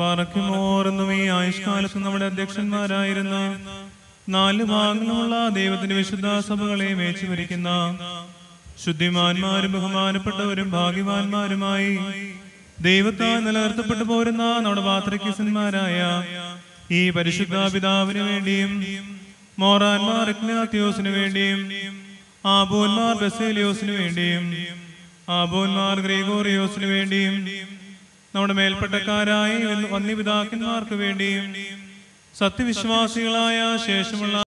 പറക്കുമോറെന്നും ഈ ആയുഷ്കാലത്ത് നമ്മുടെ അധ്യക്ഷന്മാരായിരുന്ന നാല് ഭാഗങ്ങളുമുള്ള ദൈവത്തിന്റെ വിശുദ്ധ സഭകളെ മേച്ചു ഭരിക്കുന്ന ശുദ്ധിമാന്മാരും ബഹുമാനപ്പെട്ടവരും ഭാഗ്യവാന്മാരുമായി ദൈവത്താൽ നിലനിർത്തപ്പെട്ടു പോരുന്ന നമ്മുടെ പാത്രക്കിസന്മാരായ ഈ പരിശുദ്ധ പിതാവിന് വേണ്ടിയും മോറാൻമാർ ഇഗ്നാത്യോസിന് വേണ്ടിയും ആബോന്മാർ ബസേലിയോസിന് വേണ്ടിയും ആബോന്മാർ ഗ്രീഗോറിയോസിന് വേണ്ടിയും നമ്മുടെ മേൽപ്പെട്ടക്കാരായ വന്യപിതാക്കന്മാർക്ക് വേണ്ടിയും സത്യവിശ്വാസികളായ ശേഷമുള്ള